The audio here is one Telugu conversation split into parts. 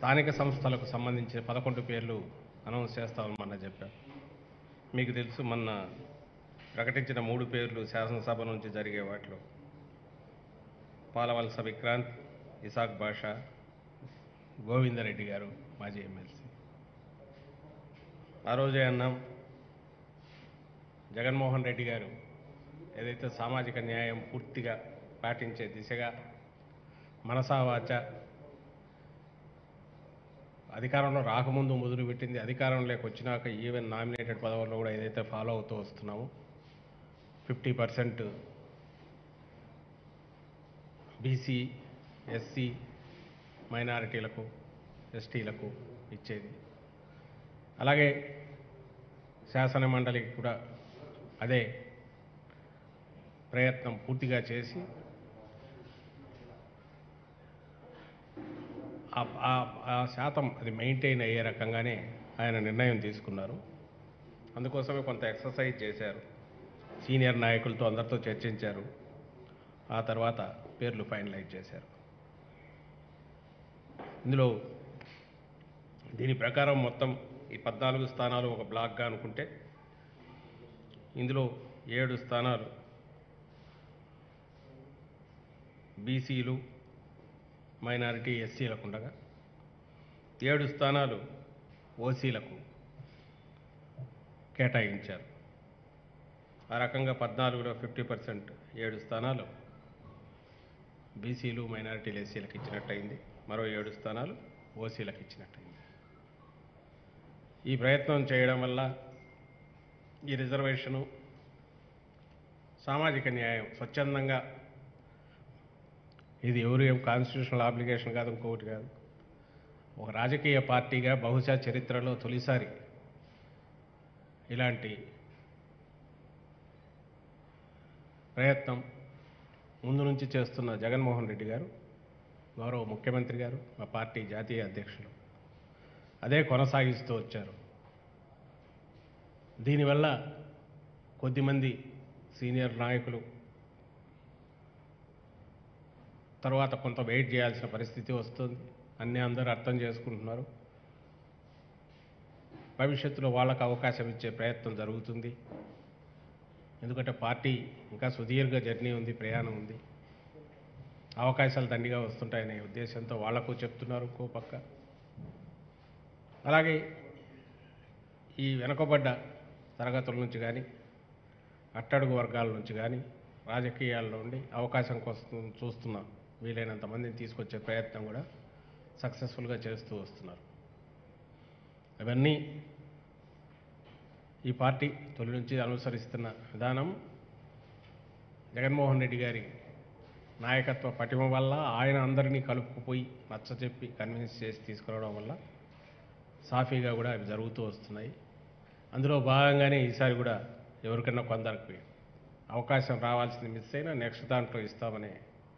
స్థానిక సంస్థలకు సంబంధించిన పదకొండు పేర్లు అనౌన్స్ చేస్తామని మొన్న చెప్పారు మీకు తెలుసు మొన్న ప్రకటించిన మూడు పేర్లు శాసనసభ నుంచి జరిగే వాటిలో పాలవలస విక్రాంత్ ఇసాక్ బాషా గోవిందరెడ్డి గారు మాజీ ఎమ్మెల్సీ ఆ రోజే అన్నాం జగన్మోహన్ రెడ్డి గారు ఏదైతే సామాజిక న్యాయం పూర్తిగా పాటించే దిశగా మనసా వాచ అధికారంలో రాకముందు మొదలుపెట్టింది అధికారంలోకి వచ్చినాక ఈవెన్ నామినేటెడ్ పదవుల్లో కూడా ఏదైతే ఫాలో అవుతూ వస్తున్నామో ఫిఫ్టీ పర్సెంట్ బీసీ ఎస్సీ మైనారిటీలకు ఎస్టీలకు ఇచ్చేది అలాగే శాసన మండలికి కూడా అదే ప్రయత్నం పూర్తిగా చేసి ఆ- ఆ- ఆ శాతం అది మెయింటైన్ అయ్యే రకంగానే ఆయన నిర్ణయం తీసుకున్నారు అందుకోసమే కొంత ఎక్సర్సైజ్ చేశారు సీనియర్ నాయకులతో అందరితో చర్చించారు ఆ తర్వాత పేర్లు ఫైనలైజ్ చేశారు ఇందులో దీని ప్రకారం మొత్తం ఈ పద్నాలుగు స్థానాలు ఒక బ్లాక్గా అనుకుంటే ఇందులో ఏడు స్థానాలు బీసీలు మైనారిటీ ఎస్సీలకు ఉండగా ఏడు స్థానాలు ఓసీలకు కేటాయించారు ఆ రకంగా పద్నాలుగులో ఫిఫ్టీ పర్సెంట్ ఏడు స్థానాలు బీసీలు మైనారిటీలు ఎస్సీలకు ఇచ్చినట్టయింది మరో ఏడు స్థానాలు ఓసీలకు ఇచ్చినట్టయింది ఈ ప్రయత్నం చేయడం వల్ల ఈ రిజర్వేషను సామాజిక న్యాయం స్వచ్ఛందంగా ఇది ఎవరు ఏం కాన్స్టిట్యూషనల్ అప్లికేషన్ కాదు ఇంకొకటి కాదు ఒక రాజకీయ పార్టీగా బహుశా చరిత్రలో తొలిసారి ఇలాంటి ప్రయత్నం ముందు నుంచి చేస్తున్న జగన్మోహన్ రెడ్డి గారు గౌరవ ముఖ్యమంత్రి గారు మా పార్టీ జాతీయ అధ్యక్షులు అదే కొనసాగిస్తూ వచ్చారు దీనివల్ల కొద్దిమంది సీనియర్ నాయకులు తర్వాత కొంత వెయిట్ చేయాల్సిన పరిస్థితి వస్తుంది అన్నీ అందరూ అర్థం చేసుకుంటున్నారు భవిష్యత్తులో వాళ్ళకు అవకాశం ఇచ్చే ప్రయత్నం జరుగుతుంది ఎందుకంటే పార్టీ ఇంకా సుదీర్ఘ జర్నీ ఉంది ప్రయాణం ఉంది అవకాశాలు దండిగా వస్తుంటాయనే ఉద్దేశంతో వాళ్లకు చెప్తున్నారు ఇంకో పక్క అలాగే ఈ వెనుకబడ్డ తరగతుల నుంచి కానీ అట్టడుగు వర్గాల నుంచి కానీ రాజకీయాల్లో ఉండి అవకాశం కోసం చూస్తున్న వీలైనంత మందిని తీసుకొచ్చే ప్రయత్నం కూడా సక్సెస్ఫుల్గా చేస్తూ వస్తున్నారు అవన్నీ ఈ పార్టీ తొలి నుంచి అనుసరిస్తున్న విధానం జగన్మోహన్ రెడ్డి గారి నాయకత్వ పటిమ వల్ల ఆయన అందరినీ కలుపుకుపోయి నచ్చచెప్పి కన్విన్స్ చేసి తీసుకురావడం వల్ల సాఫీగా కూడా అవి జరుగుతూ వస్తున్నాయి అందులో భాగంగానే ఈసారి కూడా ఎవరికన్నా కొందరికి అవకాశం రావాల్సింది మిస్ అయినా నెక్స్ట్ దాంట్లో ఇస్తామనే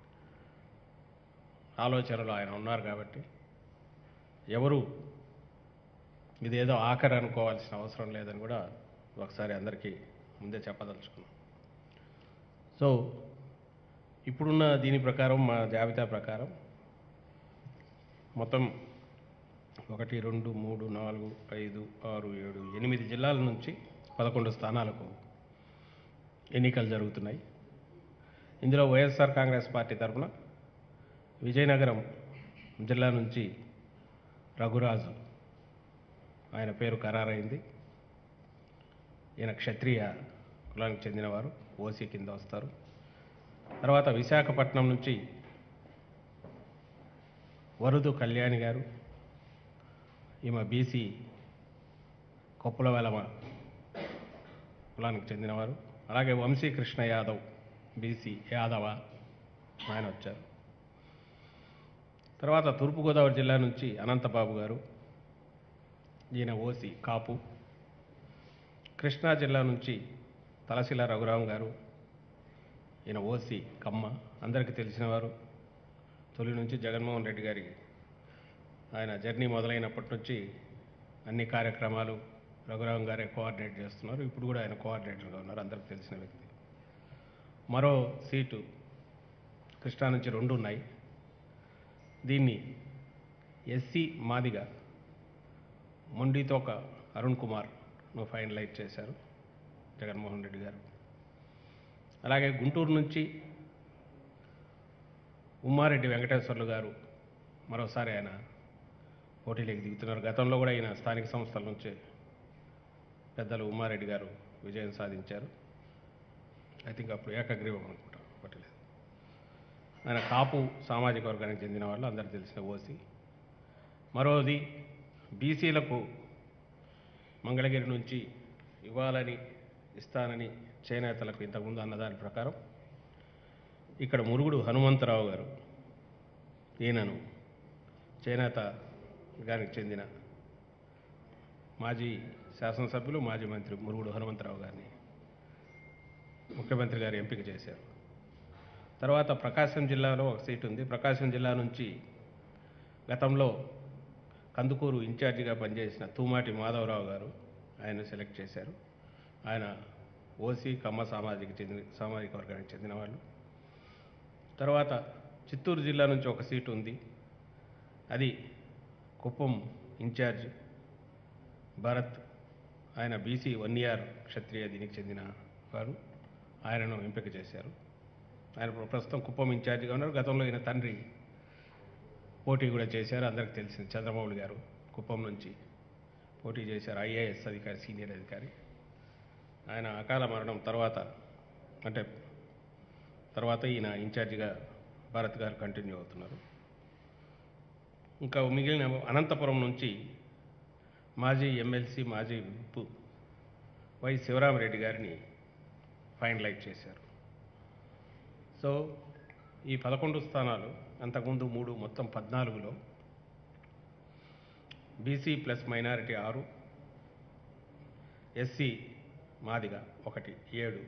ఆలోచనలో ఆయన ఉన్నారు కాబట్టి ఎవరు ఇదేదో ఆఖరి అనుకోవాల్సిన అవసరం లేదని కూడా ఒకసారి అందరికీ ముందే చెప్పదలుచుకున్నాం సో ఇప్పుడున్న దీని ప్రకారం మా జాబితా ప్రకారం మొత్తం ఒకటి రెండు మూడు నాలుగు ఐదు ఆరు ఏడు ఎనిమిది జిల్లాల నుంచి పదకొండు స్థానాలకు ఎన్నికలు జరుగుతున్నాయి ఇందులో వైఎస్ఆర్ కాంగ్రెస్ పార్టీ తరఫున విజయనగరం జిల్లా నుంచి రఘురాజు ఆయన పేరు ఖరారైంది ఈయన క్షత్రియ కులానికి చెందినవారు ఓసీ కింద వస్తారు తర్వాత విశాఖపట్నం నుంచి వరుదు కళ్యాణి గారు ఈమె బీసీ కొప్పుల వెలమ కులానికి చెందినవారు అలాగే వంశీకృష్ణ యాదవ్ బీసీ యాదవ ఆయన వచ్చారు తర్వాత తూర్పుగోదావరి జిల్లా నుంచి అనంతబాబు గారు ఈయన ఓసి కాపు కృష్ణా జిల్లా నుంచి తలశిల రఘురాం గారు ఈయన ఓసి కమ్మ అందరికీ తెలిసినవారు తొలి నుంచి జగన్మోహన్ రెడ్డి గారి ఆయన జర్నీ మొదలైనప్పటి నుంచి అన్ని కార్యక్రమాలు రఘురాం గారే కోఆర్డినేట్ చేస్తున్నారు ఇప్పుడు కూడా ఆయన కోఆర్డినేటర్గా ఉన్నారు అందరికి తెలిసిన వ్యక్తి మరో సీటు కృష్ణా నుంచి రెండు ఉన్నాయి దీన్ని ఎస్సీ మాదిగ మొండితోక అరుణ్ కుమార్ను ఫైనలైజ్ చేశారు జగన్మోహన్ రెడ్డి గారు అలాగే గుంటూరు నుంచి ఉమ్మారెడ్డి వెంకటేశ్వర్లు గారు మరోసారి ఆయన పోటీలోకి దిగుతున్నారు గతంలో కూడా ఆయన స్థానిక సంస్థల నుంచి పెద్దలు ఉమ్మారెడ్డి గారు విజయం సాధించారు ఐ థింక్ అప్పుడు ఏకగ్రీవం అనుకుంటా పట్టలేదు ఆయన కాపు సామాజిక వర్గానికి చెందిన వాళ్ళు అందరూ తెలిసిన ఓసీ మరోది బీసీలకు మంగళగిరి నుంచి ఇవ్వాలని ఇస్తానని చేనేతలకు ఇంతకుముందు అన్నదాని ప్రకారం ఇక్కడ మురుగుడు హనుమంతరావు గారు ఈయనను చేనేత గారికి చెందిన మాజీ శాసనసభ్యులు మాజీ మంత్రి మురుగుడు హనుమంతరావు గారిని ముఖ్యమంత్రి గారు ఎంపిక చేశారు తర్వాత ప్రకాశం జిల్లాలో ఒక సీట్ ఉంది ప్రకాశం జిల్లా నుంచి గతంలో కందుకూరు ఇన్ఛార్జిగా పనిచేసిన తూమాటి మాధవరావు గారు ఆయన సెలెక్ట్ చేశారు ఆయన ఓసీ కమ్మ సామాజిక చెందిన సామాజిక వర్గానికి చెందిన వాళ్ళు తర్వాత చిత్తూరు జిల్లా నుంచి ఒక సీటు ఉంది అది కుప్పం ఇన్ఛార్జ్ భరత్ ఆయన బీసీ వన్ ఇయర్ క్షత్రియ దీనికి చెందిన వారు ఆయనను ఎంపిక చేశారు ఆయన ప్రస్తుతం కుప్పం ఇన్ఛార్జిగా ఉన్నారు గతంలో ఈయన తండ్రి పోటీ కూడా చేశారు అందరికి తెలిసింది చంద్రబాబు గారు కుప్పం నుంచి పోటీ చేశారు ఐఏఎస్ అధికారి సీనియర్ అధికారి ఆయన అకాల మరణం తర్వాత అంటే తర్వాత ఈయన ఇన్ఛార్జిగా భారత్ గారు కంటిన్యూ అవుతున్నారు ఇంకా మిగిలిన అనంతపురం నుంచి మాజీ ఎమ్మెల్సీ మాజీ విప్ వై శివరామరెడ్డి గారిని ఫైనలైజ్ చేశారు సో ఈ పదకొండు స్థానాలు అంతకుముందు మూడు మొత్తం పద్నాలుగులో బీసీ ప్లస్ మైనారిటీ ఆరు ఎస్సీ మాదిగ ఒకటి ఏడు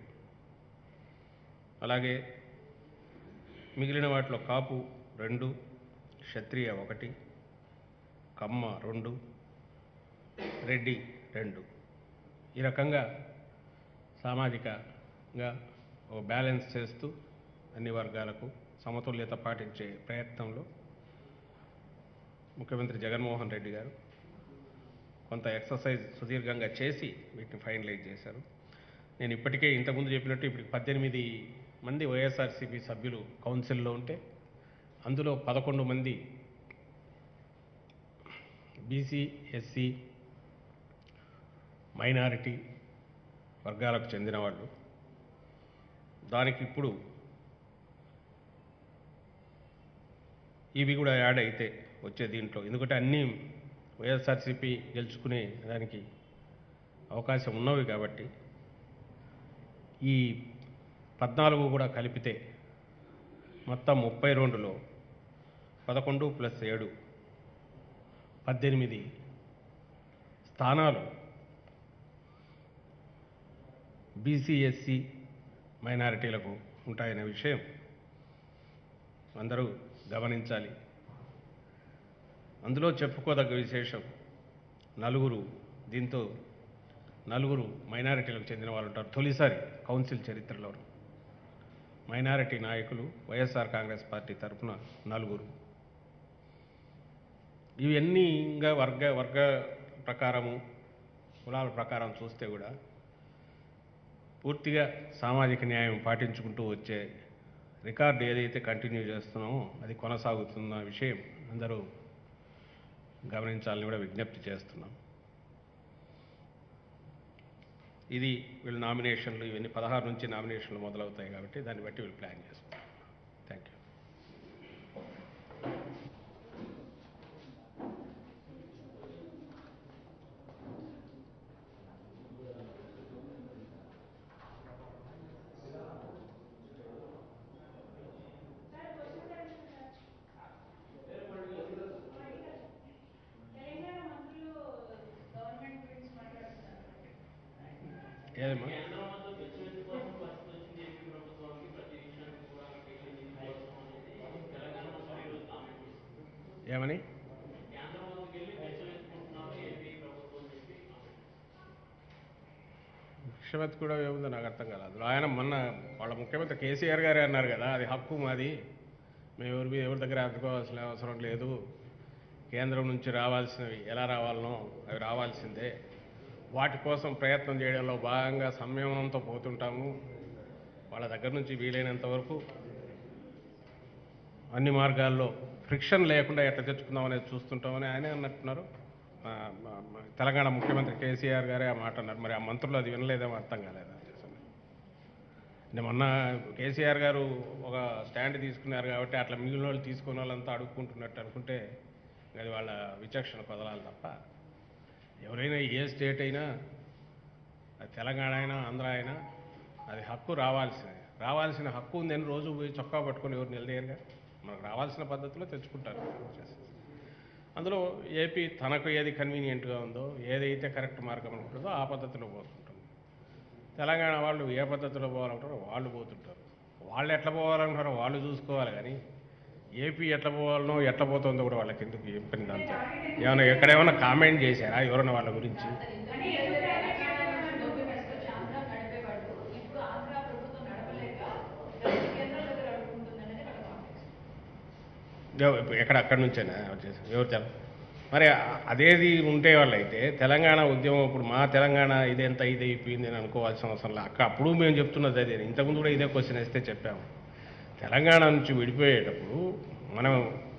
అలాగే మిగిలిన వాటిలో కాపు రెండు క్షత్రియ ఒకటి కమ్మ రెండు రెడ్డి రెండు ఈ రకంగా సామాజికంగా ఒక బ్యాలెన్స్ చేస్తూ అన్ని వర్గాలకు సమతుల్యత పాటించే ప్రయత్నంలో ముఖ్యమంత్రి జగన్మోహన్ రెడ్డి గారు కొంత ఎక్సర్సైజ్ సుదీర్ఘంగా చేసి వీటిని ఫైనలైజ్ చేశారు నేను ఇప్పటికే ఇంతకుముందు చెప్పినట్టు ఇప్పుడు పద్దెనిమిది మంది వైఎస్ఆర్సీపీ సభ్యులు కౌన్సిల్లో ఉంటే అందులో పదకొండు మంది బీసీ ఎస్సీ మైనారిటీ వర్గాలకు చెందిన వాళ్ళు దానికి ఇప్పుడు ఇవి కూడా యాడ్ అయితే వచ్చే దీంట్లో ఎందుకంటే అన్నీ వైఎస్ఆర్సీపీ గెలుచుకునే దానికి అవకాశం ఉన్నవి కాబట్టి ఈ పద్నాలుగు కూడా కలిపితే మొత్తం ముప్పై రెండులో పదకొండు ప్లస్ ఏడు పద్దెనిమిది స్థానాలు బీసీ ఎస్సీ మైనారిటీలకు ఉంటాయనే విషయం అందరూ గమనించాలి అందులో చెప్పుకోదగ్గ విశేషం నలుగురు దీంతో నలుగురు మైనారిటీలకు చెందిన వాళ్ళు ఉంటారు తొలిసారి కౌన్సిల్ చరిత్రలో మైనారిటీ నాయకులు వైఎస్ఆర్ కాంగ్రెస్ పార్టీ తరఫున నలుగురు ఇవన్నీ ఇంకా వర్గ వర్గ ప్రకారము కులాల ప్రకారం చూస్తే కూడా పూర్తిగా సామాజిక న్యాయం పాటించుకుంటూ వచ్చే రికార్డు ఏదైతే కంటిన్యూ చేస్తున్నామో అది కొనసాగుతున్న విషయం అందరూ గమనించాలని కూడా విజ్ఞప్తి చేస్తున్నాం ఇది వీళ్ళ నామినేషన్లు ఇవన్నీ పదహారు నుంచి నామినేషన్లు మొదలవుతాయి కాబట్టి దాన్ని బట్టి వీళ్ళు ప్లాన్ చేసుకుంటాం థ్యాంక్ యూ తెలంగాణ మంత్రులు గవర్నమెంట్ గురించి మాట్లాడుతున్నారు ఏదమ్మా కేంద్రం వద్ద పెట్టుబడి కోసం పరిస్థితి వచ్చింది ఏపీ ప్రభుత్వానికి ప్రతి విషయానికి కూడా కేంద్రం నిధులు కోసం అనేది తెలంగాణ మంత్రులు ఈరోజు కామెంట్ చేశారు ఏమని కేంద్రం వద్దకు వెళ్ళి పెట్టుబెట్టుకుంటున్నారు ఏపీ ప్రభుత్వం అని చెప్పి కామెంట్ విషమతి కూడా ఏముందో నాకు అర్థం కాలేదు అందులో ఆయన మొన్న వాళ్ళ ముఖ్యమంత్రి కేసీఆర్ గారే అన్నారు కదా అది హక్కు మాది మేము ఎవరి మీద ఎవరి దగ్గర అందుకోవాల్సిన అవసరం లేదు కేంద్రం నుంచి రావాల్సినవి ఎలా రావాలనో అవి రావాల్సిందే వాటి కోసం ప్రయత్నం చేయడంలో భాగంగా సంయమనంతో పోతుంటాము వాళ్ళ దగ్గర నుంచి వీలైనంత వరకు అన్ని మార్గాల్లో ఫ్రిక్షన్ లేకుండా ఎట్లా తెచ్చుకుందాం అనేది చూస్తుంటామని ఆయనే అన్నట్టున్నారు ఆ, మా- మా తెలంగాణ ముఖ్యమంత్రి కేసీఆర్ గారే ఆ మాట అన్నారు మరి ఆ మంత్రులు అది వినలేదేమో అర్థం కాలేదా నేను మొన్న కేసీఆర్ గారు ఒక స్టాండ్ తీసుకున్నారు కాబట్టి అట్లా మిగిలిన వాళ్ళు తీసుకున్న వాళ్ళంతా అడుక్కుంటున్నట్టు అనుకుంటే అది వాళ్ళ విచక్షణ కొదలాలి తప్ప ఎవరైనా ఏ స్టేట్ అయినా అది తెలంగాణ అయినా ఆంధ్ర అయినా అది హక్కు రావాల్సిందే రావాల్సిన హక్కు ఉందని రోజు పోయి చొక్కా పట్టుకొని ఎవరు నిలదేయరుగా మనకు రావాల్సిన పద్ధతిలో తెచ్చుకుంటారు అందులో ఏపీ తనకు ఏది కన్వీనియంట్గా ఉందో ఏదైతే కరెక్ట్ మార్గం ఉంటుందో ఆ పద్ధతిలో పోతుంటుంది తెలంగాణ వాళ్ళు ఏ పద్ధతిలో పోవాలంటారో వాళ్ళు పోతుంటారు వాళ్ళు ఎట్లా పోవాలంటారో వాళ్ళు చూసుకోవాలి కానీ ఏపీ ఎట్లా పోవాలనో ఎట్లా పోతుందో కూడా వాళ్ళకి ఎందుకు ఏం పని దాంతో ఏమైనా ఎక్కడేమైనా కామెంట్ చేశారా ఎవరైనా వాళ్ళ గురించి కానీ ఏదో తెలంగాణ డబ్బు తీసుకొచ్చి ఆంధ్ర నడిపేవాడు ఇప్పుడు ఆంధ్ర ప్రభుత్వం నడపలేక దాన్ని కేంద్రం దగ్గర అడుగుతుందనేది వాళ్ళ కాంటెక్స్ట్ ఎవ- ఇప్పుడు ఎక్కడ అక్కడి నుంచేనా వచ్చేసి ఎవరు తెల మరి ఆ- అదేది ఉంటే వాళ్ళైతే తెలంగాణ ఉద్యమం ఇప్పుడు మా తెలంగాణ ఇదెంత ఇది అయిపోయింది అని అనుకోవాల్సిన అవసరం లేదు అక్క అప్పుడు మేము చెప్తున్నది అదే ఇంతకుముందు కూడా ఇదే క్వశ్చన్ వేస్తే చెప్పాము తెలంగాణ నుంచి విడిపోయేటప్పుడు మనం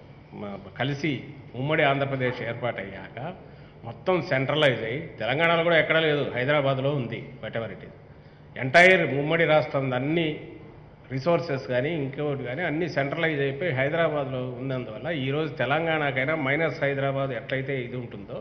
మ- కలిసి ఉమ్మడి ఆంధ్రప్రదేశ్ ఏర్పాటయ్యాక మొత్తం సెంట్రలైజ్ అయ్యి తెలంగాణలో కూడా ఎక్కడా లేదు హైదరాబాద్లో ఉంది whatever it is entire ఉమ్మడి రాష్ట్రం అన్ని రిసోర్సెస్ కానీ ఇంకోటి కానీ అన్ని సెంట్రలైజ్ అయిపోయి హైదరాబాద్లో ఉన్నందువల్ల ఈరోజు తెలంగాణకైనా మైనస్ హైదరాబాద్ ఎట్లయితే ఇది ఉంటుందో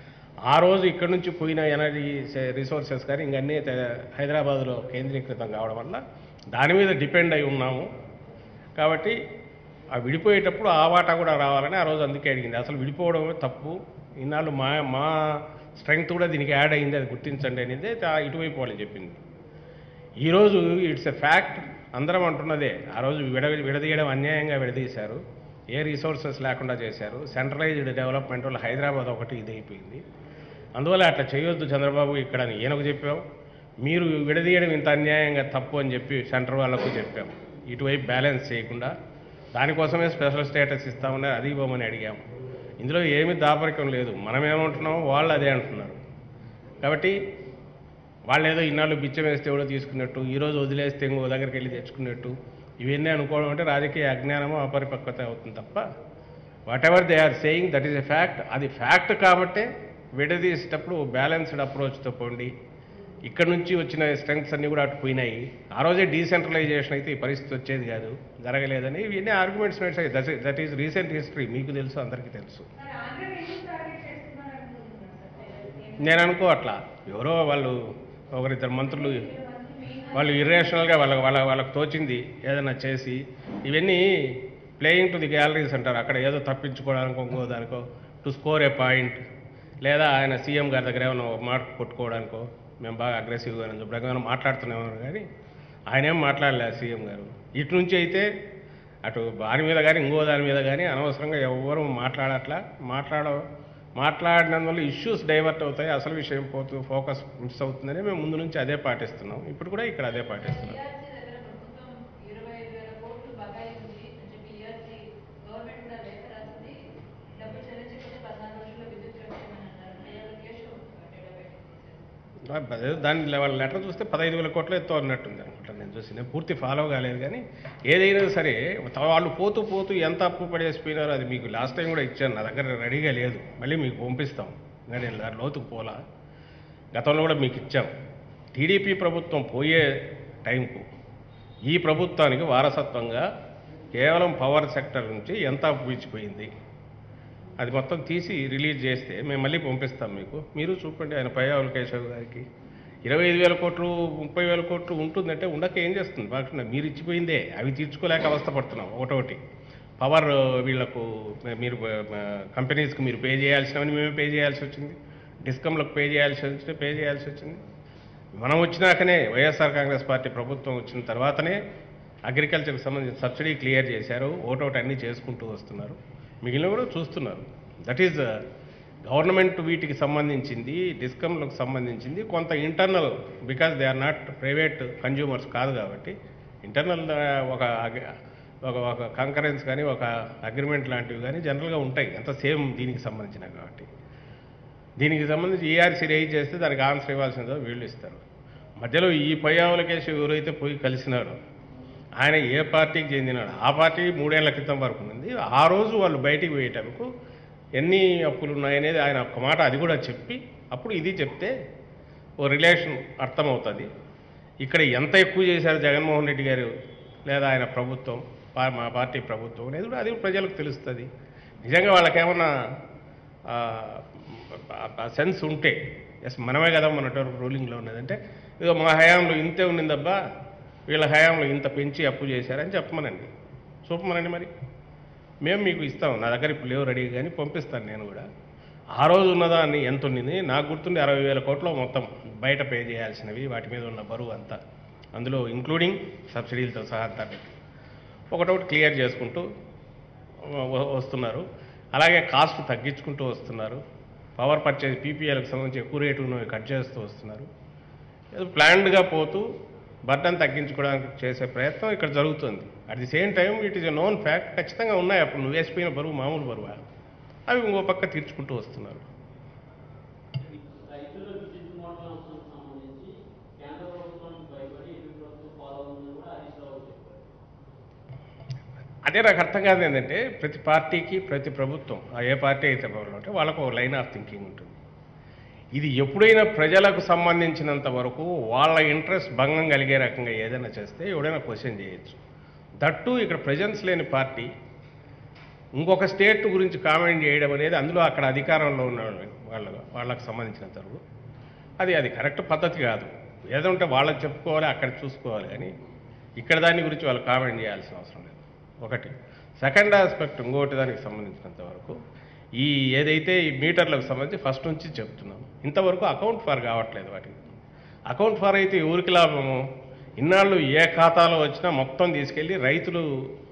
ఆ రోజు ఇక్కడ నుంచి పోయిన ఎనర్జీ రిసోర్సెస్ కానీ ఇంకన్నీ తె- హైదరాబాద్లో కేంద్రీకృతం కావడం వల్ల దాని మీద డిపెండ్ అయి ఉన్నాము కాబట్టి ఆ విడిపోయేటప్పుడు ఆ వాటా కూడా రావాలని ఆ రోజు అందుకే అడిగింది అసలు విడిపోవడమే తప్పు ఇన్నాళ్ళు మా మా స్ట్రెంగ్త్ కూడా దీనికి యాడ్ అయింది అది గుర్తించండి అనేది తా- ఇటువైపు వాళ్ళు చెప్పింది ఈరోజు ఇట్స్ ఎ ఫ్యాక్ట్ అందరం అంటున్నదే ఆ రోజు విడ విడదీయడం అన్యాయంగా విడదీశారు ఏ రిసోర్సెస్ లేకుండా చేశారు సెంట్రలైజ్డ్ డెవలప్మెంట్ వల్ల హైదరాబాద్ ఒకటి ఇది అయిపోయింది అందువల్ల అట్లా చేయొద్దు చంద్రబాబు ఇక్కడ అని ఈయనకు చెప్పాం మీరు విడదీయడం ఇంత అన్యాయంగా తప్పు అని చెప్పి సెంటర్ వాళ్ళకు చెప్పాం ఇటువైపు బ్యాలెన్స్ చేయకుండా దానికోసమే స్పెషల్ స్టేటస్ ఇస్తామని అది ఇవ్వమని అడిగాము ఇందులో ఏమీ దాపరికం లేదు మనం ఏమంటున్నామో వాళ్ళు అదే అంటున్నారు కాబట్టి వాళ్ళు ఏదో ఇన్నాళ్ళు బిచ్చం వేస్తే ఎవడో తీసుకున్నట్టు ఈరోజు వదిలేస్తే ఇంకో దగ్గరికి వెళ్ళి తెచ్చుకున్నట్టు ఇవన్నీ అనుకోవడం అంటే రాజకీయ అజ్ఞానము అపరిపక్వత అవుతుంది తప్ప whatever they are saying that is a fact అది ఫ్యాక్ట్ కాబట్టే విడదీసేటప్పుడు బ్యాలెన్స్డ్ అప్రోచ్తో పోండి ఇక్కడ నుంచి వచ్చిన స్ట్రెంగ్స్ అన్నీ కూడా అటు పోయినాయి ఆ రోజే డీసెంట్రలైజేషన్ అయితే ఈ పరిస్థితి వచ్చేది కాదు జరగలేదని ఇవన్నీ arguments that that is recent history మీకు తెలుసు అందరికీ తెలుసు మరి ఆంధ్ర ఎందుకు టార్గెట్ చేస్తున్నారు అనుకుంటున్నారు సార్ నేను అనుకో అట్లా ఎవరో వాళ్ళు ఒకరిద్దరు మంత్రులు వాళ్ళు ఇర్రేషనల్గా వాళ్ళ వాళ్ళ వాళ్ళకి తోచింది ఏదైనా చేసి ఇవన్నీ ప్లేయింగ్ టు ది గ్యాలరీస్ అంటారు అక్కడ ఏదో తప్పించుకోవడానికో ఇంకో దానికో టు స్కోర్ ఏ పాయింట్ లేదా ఆయన సీఎం గారి దగ్గర ఏమైనా ఒక మాట కొట్టుకోవడానికో మేము బాగా అగ్రెసివ్గా ఇప్పుడు ఏమైనా మాట్లాడుతున్నామని కానీ ఆయన ఏం మాట్లాడలేదు సీఎం గారు ఇటు నుంచి అయితే అటు దాని మీద కానీ ఇంకో దాని మీద కానీ అనవసరంగా ఎవరు మాట్లాడట్లా మాట్లాడ మాట్లాడినందువల్ల ఇష్యూస్ డైవర్ట్ అవుతాయి అసలు విషయం పోతూ ఫోకస్ మిస్ అవుతుందని మేము ముందు నుంచి అదే పాటిస్తున్నాం ఇప్పుడు కూడా ఇక్కడ అదే పాటిస్తున్నాం టీఆర్సీ దగ్గర ప్రభుత్వం ఇరవై ఐదు వేల కోట్లు బకాయి ఉంది అని చెప్పి టీఆర్సీ గవర్నమెంట్ కూడా లేఖ రాసింది డబ్బు చెల్లించకపోతే పద్నాలుగు రోజుల్లో విద్యుత్ రక్షణ అన్నారు అయ్యారు కేసు డేటా బయటకు తీసేది దాని వాళ్ళ లెటర్ చూస్తే పదహైదు వేల కోట్లు ఎత్తో అన్నట్టుంది అనుకుంటా నేను చూసి నేను పూర్తి ఫాలో కాలేదు కానీ ఏదైనా సరే త- వాళ్ళు పోతూ పోతూ ఎంత అప్పు పడేసిపోయినారో అది మీకు లాస్ట్ టైం కూడా ఇచ్చాను నా దగ్గర రెడీగా లేదు మళ్ళీ మీకు పంపిస్తాం ఇంకా నేను దాని లోతుకు పోలా గతంలో కూడా మీకు ఇచ్చాం టీడీపీ ప్రభుత్వం పోయే టైంకు ఈ ప్రభుత్వానికి వారసత్వంగా కేవలం పవర్ సెక్టర్ నుంచి ఎంత అప్పు ఇచ్చిపోయింది అది మొత్తం తీసి రిలీజ్ చేస్తే మేము మళ్ళీ పంపిస్తాం మీకు మీరు చూపండి ఆయన పయ్యావుల కేశవ్ గారికి ఇరవై ఐదు వేల కోట్లు ముప్పై వేల కోట్లు ఉంటుందంటే ఉండక ఏం చేస్తుంది బాగా మీరు ఇచ్చిపోయిందే అవి తీర్చుకోలేక అవస్థపడుతున్నాం ఒకటొకటి పవర్ వీళ్లకు మీరు కంపెనీస్కి మీరు పే చేయాల్సినవని మేమే పే చేయాల్సి వచ్చింది డిస్కమ్లకు పే చేయాల్సి వచ్చింది పే చేయాల్సి వచ్చింది మనం వచ్చినాకనే వైఎస్ఆర్ కాంగ్రెస్ పార్టీ ప్రభుత్వం వచ్చిన తర్వాతనే అగ్రికల్చర్కి సంబంధించిన సబ్సిడీ క్లియర్ చేశారు ఓటోటి అన్నీ చేసుకుంటూ వస్తున్నారు మిగిలిన కూడా చూస్తున్నారు దట్ ఈజ్ గవర్నమెంట్ వీటికి సంబంధించింది డిస్కమ్లకు సంబంధించింది కొంత internal because they are not private consumers కాదు కాబట్టి ఇంటర్నల్ ఒక ఒక ఒక కంకరెన్స్ కానీ ఒక అగ్రిమెంట్ లాంటివి కానీ జనరల్గా ఉంటాయి అంత సేమ్ దీనికి సంబంధించిన కాబట్టి దీనికి సంబంధించి ఈఆర్సీ రేజ్ చేస్తే దానికి ఆన్సర్ ఇవ్వాల్సిందో వీళ్ళు ఇస్తారు మధ్యలో ఈ పయ్యావుల కేసు ఎవరైతే పోయి కలిసినారో ఆయన ఏ పార్టీకి చెందినాడు ఆ పార్టీ మూడేళ్ల క్రితం వరకు ఉంది ఆ రోజు వాళ్ళు బయటికి పోయేటందుకు ఎన్ని అప్పులు ఉన్నాయనేది ఆయన ఒక్క మాట అది కూడా చెప్పి అప్పుడు ఇది చెప్తే ఓ రిలేషన్ అర్థమవుతుంది ఇక్కడ ఎంత ఎక్కువ చేశారు జగన్మోహన్ రెడ్డి గారు లేదా ఆయన ప్రభుత్వం పా- మా పార్టీ ప్రభుత్వం అనేది కూడా అది ప్రజలకు తెలుస్తుంది నిజంగా వాళ్ళకేమన్నా సెన్స్ ఉంటే ఎస్ మనమే కదా మన రూలింగ్లో ఉన్నదంటే ఇదో మా హయాంలో ఇంతే ఉండిందబ్బా వీళ్ళ హయాంలో ఇంత పెంచి అప్పు చేశారని చెప్పమనండి చూపమనండి మరి మేము మీకు ఇస్తాం నా దగ్గర ఇప్పుడు లేవు రెడీ కానీ పంపిస్తాను నేను కూడా ఆ రోజు ఉన్నదాన్ని ఎంత ఉండింది నాకు గుర్తుండి అరవై వేల కోట్లు మొత్తం బయట పే చేయాల్సినవి వాటి మీద ఉన్న బరువు అంతా అందులో ఇంక్లూడింగ్ సబ్సిడీలతో సహా అంతా పెట్టి ఒకటొకటి క్లియర్ చేసుకుంటూ వ- వస్తున్నారు అలాగే కాస్ట్ తగ్గించుకుంటూ వస్తున్నారు పవర్ పర్చేజ్ పీపీఎల్కి సంబంధించి ఎక్కువ రేటు ఉన్నవి కట్ చేస్తూ వస్తున్నారు ఏదో ప్లాన్డ్గా పోతూ బర్డన్ తగ్గించుకోవడానికి చేసే ప్రయత్నం ఇక్కడ జరుగుతుంది at the same time it is a known fact ఖచ్చితంగా ఉన్నాయి అప్పుడు నువ్వు వేసిపోయిన బరువు మామూలు బరువా అవి ఇంకో పక్క తీర్చుకుంటూ వస్తున్నారు రైతుల విద్యుత్ మోటార్ అంశానికి సంబంధించి కేంద్ర ప్రభుత్వానికి భయపడి ఏపీ ప్రభుత్వం ఫాలో అవుతుందని కూడా హరీష్ రావు చెప్పారు అదే నాకు అర్థం కాదు ఏంటంటే ప్రతి పార్టీకి ప్రతి ప్రభుత్వం ఆ ఏ పార్టీ అయితే ప్రభుత్వం అంటే వాళ్ళకు ఒక లైన్ ఆఫ్ థింకింగ్ ఉంటుంది ఇది ఎప్పుడైనా ప్రజలకు సంబంధించినంత వరకు వాళ్ళ ఇంట్రెస్ట్ భంగం కలిగే రకంగా ఏదైనా చేస్తే ఎవడైనా క్వశ్చన్ చేయొచ్చు దట్టు ఇక్కడ ప్రజెన్స్ లేని పార్టీ ఇంకొక స్టేట్ గురించి కామెంట్ చేయడం అనేది అందులో అక్కడ అధికారంలో ఉన్న వాళ్ళ వాళ్ళకు సంబంధించినంత వరకు అది అది కరెక్ట్ పద్ధతి కాదు ఏదో ఉంటే వాళ్ళకి చెప్పుకోవాలి అక్కడ చూసుకోవాలి కానీ ఇక్కడ దాని గురించి వాళ్ళు కామెంట్ చేయాల్సిన అవసరం లేదు ఒకటి సెకండ్ ఆస్పెక్ట్ ఇంకోటి దానికి సంబంధించినంత వరకు ఈ ఏదైతే ఈ మీటర్లకు సంబంధించి ఫస్ట్ నుంచి చెప్తున్నాం ఇంతవరకు అకౌంట్ ఫార్ కావట్లేదు వాటికి అకౌంట్ ఫార్ అయితే ఎవరికి లాభము ఇన్నాళ్ళు ఏ ఖాతాలో వచ్చినా మొత్తం తీసుకెళ్ళి రైతులు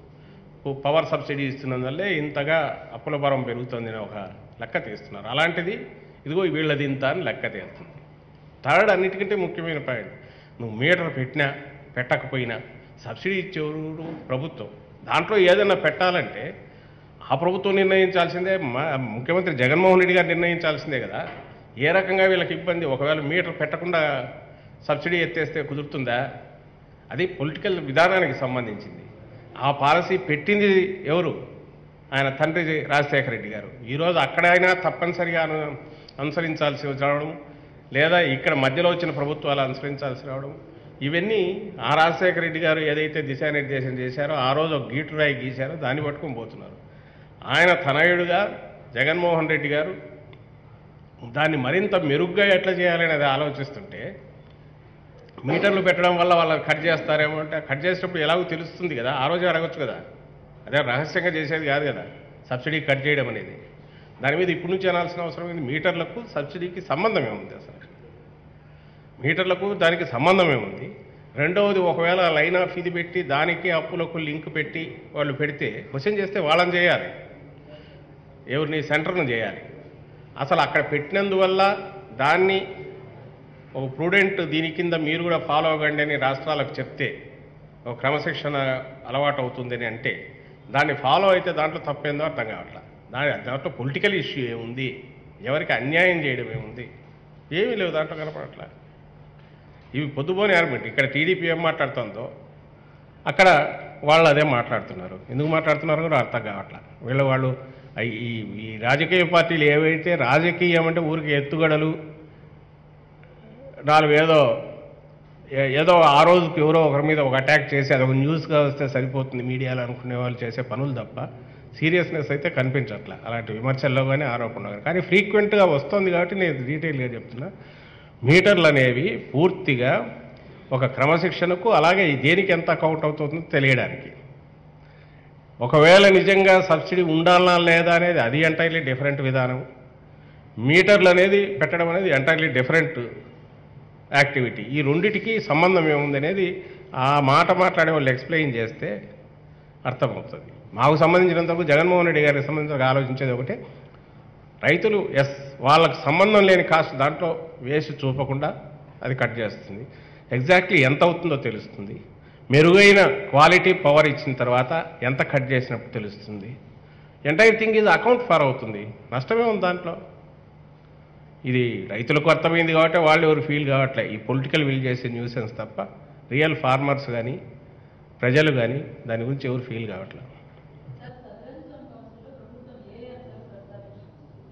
పవర్ సబ్సిడీ ఇస్తున్నందువల్లే ఇంతగా అప్పుల భారం పెరుగుతుంది అని ఒక లెక్క తీస్తున్నారు అలాంటిది ఇదిగో వీళ్ళది ఇంత అని లెక్క తీస్తుంది థర్డ్ అన్నిటికంటే ముఖ్యమైన పాయింట్ నువ్వు మీటర్ పెట్టినా పెట్టకపోయినా సబ్సిడీ ఇచ్చేవారు ప్రభుత్వం దాంట్లో ఏదైనా పెట్టాలంటే ఆ ప్రభుత్వం నిర్ణయించాల్సిందే మా ముఖ్యమంత్రి జగన్మోహన్ రెడ్డి గారు నిర్ణయించాల్సిందే కదా ఏ రకంగా వీళ్ళకి ఇబ్బంది ఒకవేళ మీటర్ పెట్టకుండా సబ్సిడీ ఎత్తేస్తే కుదురుతుందా అది పొలిటికల్ విధానానికి సంబంధించింది ఆ పాలసీ పెట్టింది ఎవరు ఆయన తండ్రి రాజశేఖర రెడ్డి గారు ఈరోజు అక్కడైనా తప్పనిసరిగా అను అనుసరించాల్సి రావడం లేదా ఇక్కడ మధ్యలో వచ్చిన ప్రభుత్వాలు అనుసరించాల్సి రావడం ఇవన్నీ ఆ రాజశేఖర రెడ్డి గారు ఏదైతే దిశానిర్దేశం చేశారో ఆ రోజు ఒక గీటురాయి గీశారో దాన్ని పట్టుకొని పోతున్నారు ఆయన తనయుడుగా జగన్మోహన్ రెడ్డి గారు దాన్ని మరింత మెరుగ్గా ఎట్లా చేయాలనేది ఆలోచిస్తుంటే మీటర్లు పెట్టడం వల్ల వాళ్ళు కట్ చేస్తారేమో అంటే కట్ చేసేటప్పుడు ఎలాగో తెలుస్తుంది కదా ఆ రోజే అడగొచ్చు కదా అదే రహస్యంగా చేసేది కాదు కదా సబ్సిడీ కట్ చేయడం అనేది దాని మీద ఇప్పటి నుంచి అనాల్సిన అవసరం ఏంది మీటర్లకు సబ్సిడీకి సంబంధం ఏముంది అసలు మీటర్లకు దానికి సంబంధం ఏముంది రెండవది ఒకవేళ లైన్ ఆఫ్ ఇది పెట్టి దానికి అప్పులకు లింక్ పెట్టి వాళ్ళు పెడితే క్వశ్చన్ చేస్తే వాళ్ళని చేయాలి ఎవరిని సెంటర్ను చేయాలి అసలు అక్కడ పెట్టినందువల్ల దాన్ని ఒక ప్రూడెంట్ దీని కింద మీరు కూడా ఫాలో అవ్వండి అని రాష్ట్రాలకు చెప్తే ఒక క్రమశిక్షణ అలవాటు అవుతుందని అంటే దాన్ని ఫాలో అయితే దాంట్లో తప్పేందో అర్థం కావట్లా దాని దాంట్లో పొలిటికల్ ఇష్యూ ఏముంది ఎవరికి అన్యాయం చేయడం ఏముంది ఏమీ లేవు దాంట్లో కనపడట్లా ఇవి పొద్దుపోని ఆర్గ్యుమెంట్ ఇక్కడ టీడీపీ ఏం మాట్లాడుతుందో అక్కడ వాళ్ళు అదే మాట్లాడుతున్నారు ఎందుకు మాట్లాడుతున్నారో కూడా అర్థం కావట్లా వీళ్ళ వాళ్ళు అయి- ఈ ఈ రాజకీయ పార్టీలు ఏవైతే రాజకీయం అంటే ఊరికి ఎత్తుగడలు నాలుగు ఏదో ఏ- ఏదో ఆ రోజుకి ఎవరో ఒకరి మీద ఒక అటాక్ చేసి అదొక న్యూస్గా వస్తే సరిపోతుంది మీడియాలో అనుకునే వాళ్ళు చేసే పనులు తప్ప సీరియస్నెస్ అయితే కనిపించట్లే అలాంటి విమర్శల్లో కానీ ఆరోపణలు కానీ కానీ ఫ్రీక్వెంట్గా వస్తుంది కాబట్టి నేను డీటెయిల్గా చెప్తున్నా మీటర్లు అనేవి పూర్తిగా ఒక క్రమశిక్షణకు అలాగే దేనికి ఎంత అకౌంట్ అవుతుందో తెలియడానికి ఒకవేళ నిజంగా సబ్సిడీ ఉండాలా లేదా అనేది అది ఎంటైర్లీ డిఫరెంట్ విధానం మీటర్లు అనేది పెట్టడం అనేది ఎంటైర్లీ డిఫరెంట్ యాక్టివిటీ ఈ రెండిటికి సంబంధం ఏముంది అనేది ఆ మాట మాట్లాడే వాళ్ళు ఎక్స్ప్లెయిన్ చేస్తే అర్థమవుతుంది మాకు సంబంధించినంతవరకు జగన్మోహన్ రెడ్డి గారికి సంబంధించి ఆలోచించేది ఒకటే రైతులు ఎస్ వాళ్ళకు సంబంధం లేని కాస్ట్ దాంట్లో వేసి చూపకుండా అది కట్ చేస్తుంది ఎగ్జాక్ట్లీ ఎంత అవుతుందో తెలుస్తుంది మెరుగైన క్వాలిటీ పవర్ ఇచ్చిన తర్వాత ఎంత కట్ చేసినప్పుడు తెలుస్తుంది ఎంటైర్ థింగ్ ఇది అకౌంట్ ఫార్ అవుతుంది నష్టమే ఉంది దాంట్లో ఇది రైతులకు అర్థమైంది కాబట్టి వాళ్ళు ఎవరు ఫీల్ కావట్లే ఈ పొలిటికల్ విల్ చేసే న్యూసెన్స్ తప్ప రియల్ ఫార్మర్స్ కానీ ప్రజలు కానీ దాని గురించి ఎవరు ఫీల్ కావట్లేదు సార్ సదరన్ జోన్ కౌన్సిల్లో ప్రభుత్వం ఏ అంశాలు ప్రస్తావించింది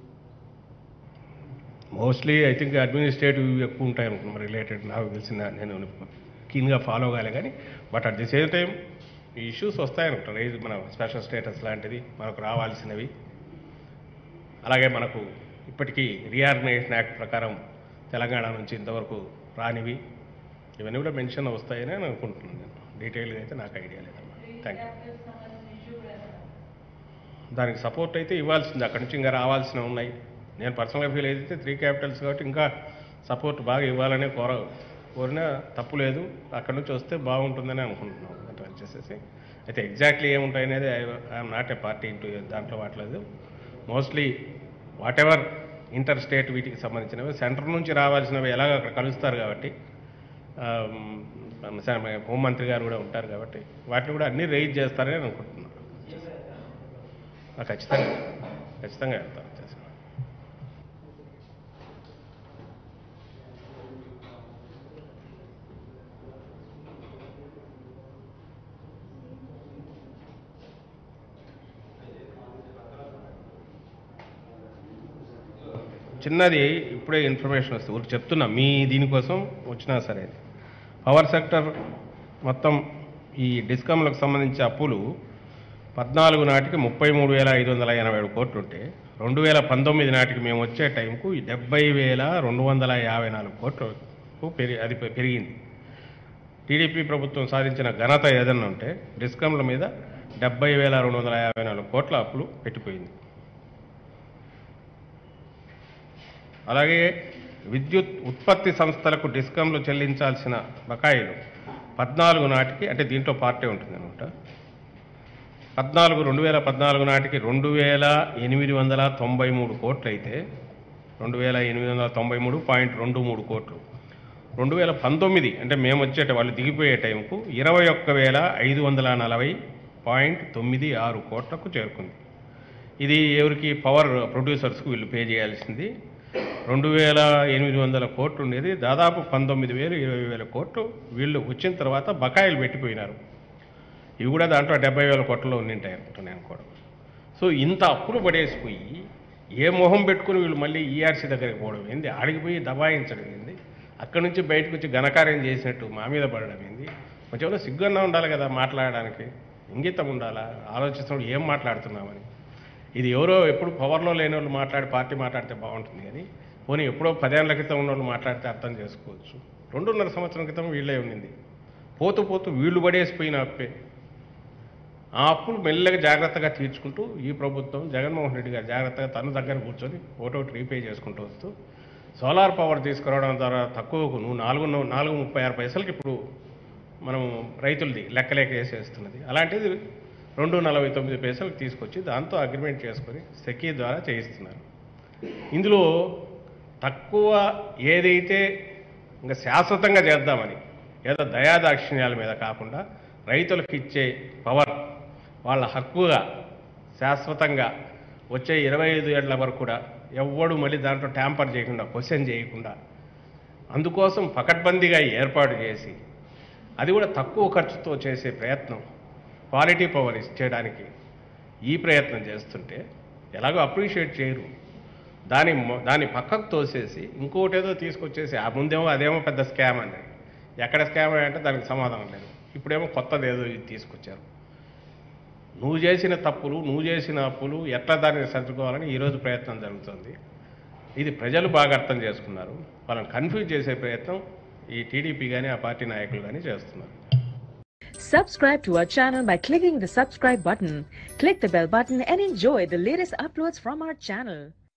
మోస్ట్లీ ఐ థింక్ అడ్మినిస్ట్రేటివ్ ఎక్కువ ఉంటాయి అనుకున్నాను రిలేటెడ్ నాకు తెలిసిన నేను కీన్గా ఫాలో కాలే కానీ but at the same time ఈ ఇష్యూస్ వస్తాయనుకుంటాను రైజ్ మన స్పెషల్ స్టేటస్ లాంటిది మనకు రావాల్సినవి అలాగే మనకు ఇప్పటికీ రీఆర్గనైజేషన్ యాక్ట్ ప్రకారం తెలంగాణ నుంచి ఇంతవరకు రానివి ఇవన్నీ కూడా మెన్షన్ వస్తాయని నేను అనుకుంటున్నాను నేను డీటెయిల్గా అయితే నాకు ఐడియా లేదమ్మా త్రీ థ్యాంక్ యూ క్యాపిటల్స్ సంబంధించిన ఇష్యూ కూడా సార్ దానికి సపోర్ట్ అయితే ఇవ్వాల్సింది అక్కడి నుంచి ఇంకా రావాల్సిన ఉన్నాయి నేను పర్సనల్గా ఫీల్ అయితే త్రీ క్యాపిటల్స్ కాబట్టి ఇంకా సపోర్ట్ బాగా ఇవ్వాలనే కోర కోరినా తప్పు లేదు అక్కడి నుంచి వస్తే బాగుంటుందని అనుకుంటున్నాం అంటే వచ్చేసేసి అయితే ఎగ్జాక్ట్లీ ఏముంటాయనేది I'm not a party into దాంట్లో వాట్లేదు mostly whatever interstate వీటికి సంబంధించినవి సెంటర్ నుంచి రావాల్సినవి ఎలాగ అక్కడ కలుస్తారు కాబట్టి ఆమ్, స- హోంమంత్రి గారు కూడా ఉంటారు కాబట్టి వాటిని కూడా అన్నీ రైజ్ చేస్తారని నేను అనుకుంటున్నాను ఆ, ఖచ్చితంగా ఖచ్చితంగా వెళ్తాం వచ్చేసి చిన్నది ఇప్పుడే ఇన్ఫర్మేషన్ వస్తుంది ఊరికి చెప్తున్నా మీ దీనికోసం వచ్చినా సరే పవర్ సెక్టర్ మొత్తం ఈ డిస్కమ్లకు సంబంధించి అప్పులు పద్నాలుగు నాటికి ముప్పై మూడు వేల ఐదు వందల ఎనభై ఏడు కోట్లు ఉంటే రెండు వేల పంతొమ్మిది నాటికి మేము వచ్చే టైంకు డెబ్బై వేల రెండు వందల యాభై నాలుగు కోట్లకు పెరిగి అది పె- పెరిగింది టీడీపీ ప్రభుత్వం సాధించిన ఘనత ఏదన్నా ఉంటే డిస్కమ్ల మీద డెబ్బై వేల రెండు వందల యాభై నాలుగు కోట్ల అప్పులు పెట్టిపోయింది అలాగే విద్యుత్ ఉత్పత్తి సంస్థలకు డిస్కంలు చెల్లించాల్సిన బకాయిలు పద్నాలుగు నాటికి అంటే దీంట్లో పార్టీ ఉంటుంది అనమాట పద్నాలుగు రెండు వేల పద్నాలుగు నాటికి రెండు వేల ఎనిమిది వందల తొంభై మూడు కోట్లు అయితే రెండు వేల ఎనిమిది వందల తొంభై మూడు పాయింట్ రెండు మూడు కోట్లు రెండు వేల పంతొమ్మిది అంటే మేము వచ్చేట వాళ్ళు దిగిపోయే టైంకు ఇరవై ఒక్క వేల ఐదు వందల నలభై పాయింట్ తొమ్మిది ఆరు కోట్లకు చేరుకుంది ఇది ఎవరికి పవర్ ప్రొడ్యూసర్స్కు వీళ్ళు పే చేయాల్సింది రెండు వేల ఎనిమిది వందల కోట్లు ఉండేది దాదాపు పంతొమ్మిది వేలు ఇరవై వేల కోట్లు వీళ్ళు వచ్చిన తర్వాత బకాయిలు పెట్టిపోయినారు ఇవి కూడా దాంట్లో డెబ్బై వేల కోట్లలో ఉండింటాయి అనుకుంటున్నాను కూడా సో ఇంత అప్పులు పడేసిపోయి ఏ మొహం పెట్టుకుని వీళ్ళు మళ్ళీ ఈఆర్సీ దగ్గరికి పోవడం ఏంది ఆడికి పోయి దబాయించడం ఏంది అక్కడి నుంచి బయటకు వచ్చి ఘనకార్యం చేసినట్టు మా మీద పడడం ఏంది కొంచెం సిగ్గున్నా ఉండాలి కదా మాట్లాడడానికి ఇంగితం ఉండాలా ఆలోచిస్తున్నప్పుడు ఏం మాట్లాడుతున్నామని ఇది ఎవరో ఎప్పుడు పవర్లో లేని వాళ్ళు మాట్లాడి పార్టీ మాట్లాడితే బాగుంటుంది కానీ పోనీ ఎప్పుడో పదేళ్ల క్రితం ఉన్న వాళ్ళు మాట్లాడితే అర్థం చేసుకోవచ్చు రెండున్నర సంవత్సరం క్రితం వీళ్ళే ఉండింది పోతూ పోతూ వీళ్ళు పడేసిపోయిన అప్పే ఆ అప్పులు మెల్లగా జాగ్రత్తగా తీర్చుకుంటూ ఈ ప్రభుత్వం జగన్మోహన్ రెడ్డి గారు జాగ్రత్తగా తన దగ్గర కూర్చొని ఒకటోటి రీపే చేసుకుంటూ వస్తూ సోలార్ పవర్ తీసుకురావడం ద్వారా తక్కువకు నువ్వు నాలుగు నాలుగు ముప్పై ఆరు పైసలకి ఇప్పుడు మనం రైతులది లెక్కలేక వేసేస్తున్నది అలాంటిది రెండు నలభై తొమ్మిది పైసలకు తీసుకొచ్చి దాంతో అగ్రిమెంట్ చేసుకొని సెకీ ద్వారా చేయిస్తున్నారు ఇందులో తక్కువ ఏదైతే ఇంకా శాశ్వతంగా చేద్దామని ఏదో దయాదాక్షిణ్యాల మీద కాకుండా రైతులకు ఇచ్చే పవర్ వాళ్ళ హక్కుగా శాశ్వతంగా వచ్చే ఇరవై ఐదు ఏళ్ల వరకు కూడా ఎవ్వడు మళ్ళీ దాంట్లో ట్యాంపర్ చేయకుండా క్వశ్చన్ చేయకుండా అందుకోసం పకడ్బందీగా ఏర్పాటు చేసి అది కూడా తక్కువ ఖర్చుతో చేసే ప్రయత్నం క్వాలిటీ పవర్ ఇచ్చేయడానికి ఈ ప్రయత్నం చేస్తుంటే ఎలాగో అప్రిషియేట్ చేయరు దాని మొ- దాన్ని పక్కకు తోసేసి ఇంకోటి ఏదో తీసుకొచ్చేసి ఆ ముందేమో అదేమో పెద్ద స్కామ్ అని ఎక్కడ స్కామ్ అంటే దానికి సమాధానం లేదు ఇప్పుడేమో కొత్తది ఏదో ఇది తీసుకొచ్చారు నువ్వు చేసిన తప్పులు నువ్వు చేసిన అప్పులు ఎట్లా దాన్ని సర్దుకోవాలని ఈరోజు ప్రయత్నం జరుగుతుంది ఇది ప్రజలు బాగా అర్థం చేసుకున్నారు వాళ్ళని కన్ఫ్యూజ్ చేసే ప్రయత్నం ఈ టీడీపీ కానీ ఆ పార్టీ నాయకులు కానీ చేస్తున్నారు Subscribe to our channel by clicking the subscribe button. Click the bell button and enjoy the latest uploads from our channel.